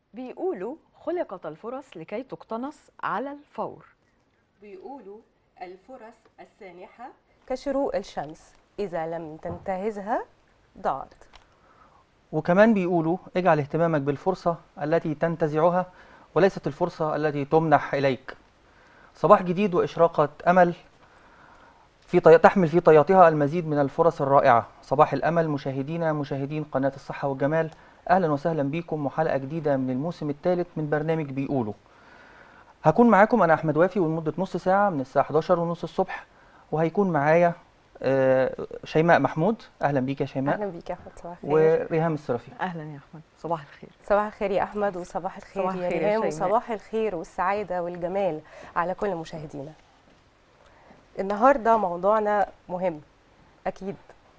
بيقولوا خلقت الفرص لكي تقتنص على الفور بيقولوا الفرص السانحة كشروق الشمس إذا لم تنتهزها ضاعت وكمان بيقولوا اجعل اهتمامك بالفرصة التي تنتزعها وليست الفرصة التي تمنح إليك صباح جديد وإشراقة أمل في طي... تحمل في طياتها المزيد من الفرص الرائعة صباح الأمل مشاهدينا مشاهدين قناة الصحة والجمال أهلا وسهلا بكم وحلقة جديدة من الموسم الثالث من برنامج بيقولوا هكون معاكم أنا أحمد وافي ولمدة نص ساعة من الساعة 11 ونص الصبح وهيكون معايا آه، شيماء محمود أهلا بيك يا شيماء أهلا بيك يا أحمد صباح الخير وريهام السرفي اهلا يا احمد صباح الخير صباح الخير يا أحمد وصباح الخير صباح يا الخير يا ريهام شيماء. وصباح الخير والسعادة والجمال على كل مشاهدينا النهاردة موضوعنا مهم أكيد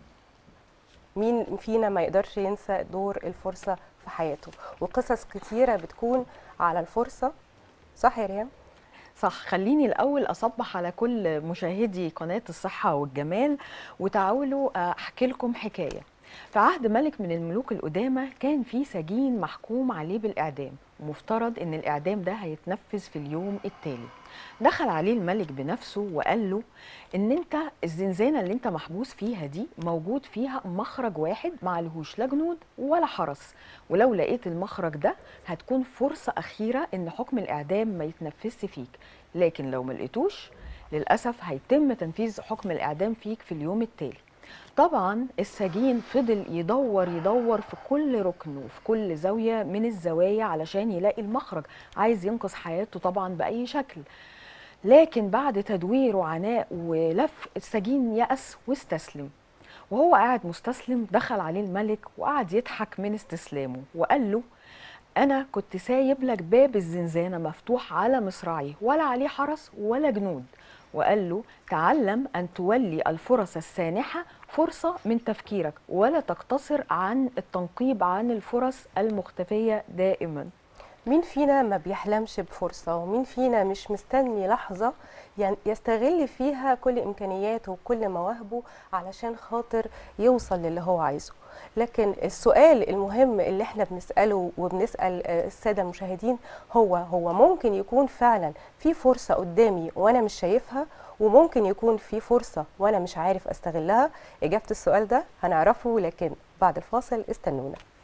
مين فينا ما يقدرش ينسى دور الفرصة في حياته وقصص كتيرة بتكون على الفرصة صح يا ريهام؟ صح خليني الاول اصبح على كل مشاهدي قناه الصحه والجمال وتعالوا احكي لكم حكايه في عهد ملك من الملوك القدامى كان في سجين محكوم عليه بالاعدام ومفترض ان الاعدام ده هيتنفذ في اليوم التالي دخل عليه الملك بنفسه وقال له ان انت الزنزانه اللي انت محبوس فيها دي موجود فيها مخرج واحد معلهوش لا جنود ولا حرس ولو لقيت المخرج ده هتكون فرصه اخيره ان حكم الاعدام ما يتنفذش فيك لكن لو ما لقيتوش للاسف هيتم تنفيذ حكم الاعدام فيك في اليوم التالي طبعا السجين فضل يدور يدور في كل ركن وفي كل زاويه من الزوايا علشان يلاقي المخرج عايز ينقذ حياته طبعا باي شكل لكن بعد تدوير وعناء ولف السجين يأس واستسلم وهو قاعد مستسلم دخل عليه الملك وقعد يضحك من استسلامه وقال له أنا كنت سايب لك باب الزنزانة مفتوح على مصراعيه ولا عليه حرس ولا جنود وقال له تعلم أن تولي الفرص السانحة فرصة من تفكيرك ولا تقتصر عن التنقيب عن الفرص المختفية دائما مين فينا ما بيحلمش بفرصة ومين فينا مش مستني لحظة يعني يستغل فيها كل إمكانياته وكل مواهبه علشان خاطر يوصل للي هو عايزه لكن السؤال المهم اللي احنا بنسأله وبنسأل آه، السادة المشاهدين هو هو ممكن يكون فعلا في فرصة قدامي وأنا مش شايفها وممكن يكون في فرصة وأنا مش عارف أستغلها إجابة السؤال ده هنعرفه لكن بعد الفاصل استنونا